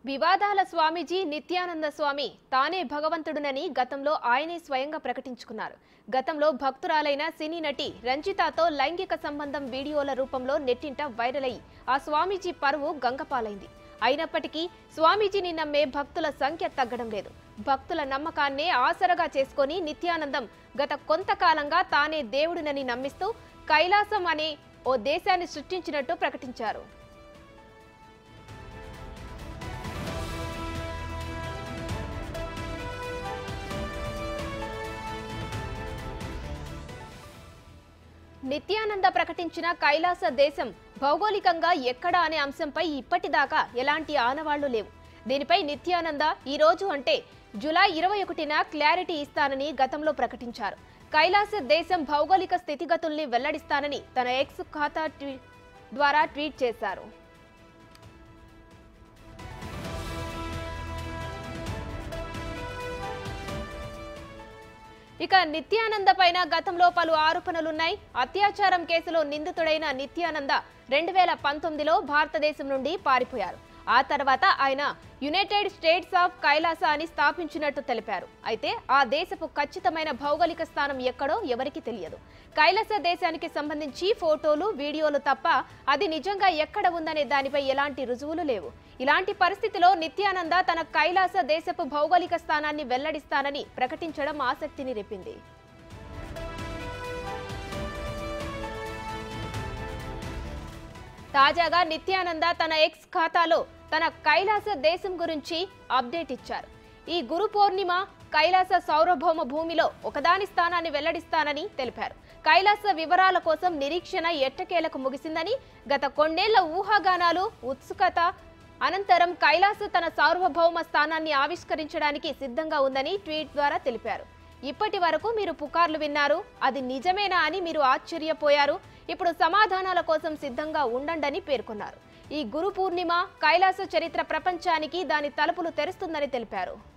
వివాదాల స్వామీజీ నిత్యానంద స్వామి తానే భగవంతుడునని గతంలో ఆయనే స్వయంగా ప్రకటించుకున్నారు గతంలో భక్తురాలైన సినీ నటి రంజితాతో లైంగిక సంబంధం వీడియోల రూపంలో నెట్టింట వైరల్ అయి ఆ స్వామీజీ పరువు గంగపాలైంది అయినప్పటికీ స్వామీజీని నమ్మే భక్తుల సంఖ్య తగ్గడం లేదు భక్తుల నమ్మకాన్నే ఆసరగా చేసుకొని నిత్యానందం గత కొంతకాలంగా తానే దేవుడినని నమ్మిస్తూ కైలాసం అనే ఓ దేశాన్ని సృష్టించినట్టు ప్రకటించారు నిత్యానంద ప్రకటించిన కైలాస దేశం భౌగోళికంగా ఎక్కడ అనే అంశంపై ఇప్పటిదాకా ఎలాంటి ఆనవాళ్లు లేవు దీనిపై నిత్యానంద ఈ రోజు అంటే జులై ఇరవై ఒకటిన క్లారిటీ ఇస్తానని గతంలో ప్రకటించారు కైలాస దేశం భౌగోళిక స్థితిగతుల్ని వెల్లడిస్తానని తన ఎక్స్ ఖాతా ట్వీ- ద్వారా ట్వీట్ చేశారు ఇక నిత్యానంద పైన గతంలో పలు ఆరోపణలున్నాయి అత్యాచారం కేసులో నిందితుడైన నిత్యానంద రెండు వేల పంతొమ్మిదిలో భారతదేశం నుండి పారిపోయారు ఆ తర్వాత ఆయన యునైటెడ్ స్టేట్స్ ఆఫ్ కైలాస అని స్థాపించినట్టు తెలిపారు అయితే ఆ దేశపు ఖచ్చితమైన భౌగోళిక స్థానం ఎక్కడో ఎవరికీ తెలియదు కైలాస దేశానికి సంబంధించి ఫోటోలు వీడియోలు తప్ప అది నిజంగా ఎక్కడ ఉందనే దానిపై ఎలాంటి రుజువులు లేవు ఇలాంటి పరిస్థితిలో నిత్యానంద తన కైలాస దేశపు భౌగోళిక స్థానాన్ని వెల్లడిస్తానని ప్రకటించడం ఆసక్తిని రేపింది తాజాగా నిత్యానంద తన ఎక్స్ ఖాతాలో తన కైలాస దేశం గురించి అప్డేట్ ఇచ్చారు ఈ గురు పౌర్ణిమ కైలాస సౌరభౌమ భూమిలో ఒకదాని స్థానాన్ని వెల్లడిస్తానని తెలిపారు కైలాస వివరాల కోసం నిరీక్షణ ఎట్టకేలకు ముగిసిందని గత కొన్నేళ్ల ఊహాగానాలు ఉత్సుకత అనంతరం కైలాస తన సార్వభౌమ స్థానాన్ని ఆవిష్కరించడానికి సిద్ధంగా ఉందని ట్వీట్ ద్వారా తెలిపారు ఇప్పటి వరకు మీరు పుకార్లు విన్నారు అది నిజమేనా అని మీరు ఆశ్చర్యపోయారు ఇప్పుడు సమాధానాల కోసం సిద్ధంగా ఉండండని పేర్కొన్నారు ఈ గురు పూర్ణిమ కైలాస చరిత్ర ప్రపంచానికి దాని తలుపులు తెరుస్తుందని తెలిపారు